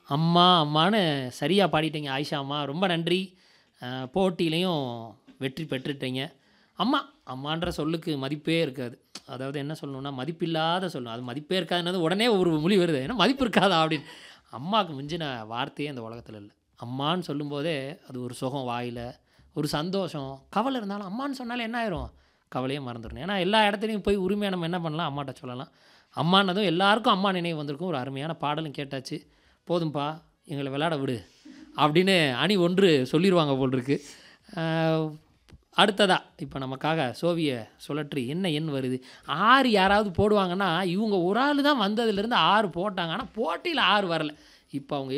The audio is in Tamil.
அம்மா அம்மான்னு சரியாக பாடிட்டீங்க ஆயிஷா அம்மா ரொம்ப நன்றி அஹ், போட்டியிலையும் வெற்றி பெற்றுட்டீங்க அம்மா அம்மான்ற சொல்லுக்கு மதிப்பே இருக்காது அதாவது என்ன சொல்லணும்னா மதிப்பில்லாத சொல்லணும் அது மதிப்பே இருக்காதுன்னு உடனே ஒரு மொழி வருது ஏன்னா மதிப்பு இருக்காதா அப்படின்னு அம்மாவுக்கு மிஞ்சின வார்த்தையே இந்த உலகத்தில் இல்லை அம்மான்னு சொல்லும்போதே அது ஒரு சுகம் வாயில் ஒரு சந்தோஷம் கவலை இருந்தாலும் அம்மான்னு சொன்னாலே என்ன ஆயிரும் கவலையே மறந்துடணும் ஏன்னா எல்லா இடத்துலையும் போய் உரிமையாக நம்ம என்ன பண்ணலாம் அம்மாட்ட சொல்லலாம் அம்மானதும் எல்லாருக்கும் அம்மா நினைவு வந்திருக்கும் ஒரு அருமையான பாடலும் கேட்டாச்சு போதும்பா எங்களை விளையாட விடு அப்படின்னு அணி ஒன்று சொல்லிடுவாங்க போல் இருக்கு ஆஹ், அடுத்ததா இப்போ நமக்காக சோவிய சுழற்றி என்ன எண் வருது ஆறு யாராவது போடுவாங்கன்னா இவங்க ஒரு ஆள் தான் வந்ததுலேருந்து ஆறு போட்டாங்க ஆனால் போட்டியில் ஆறு வரல இப்போ அவங்க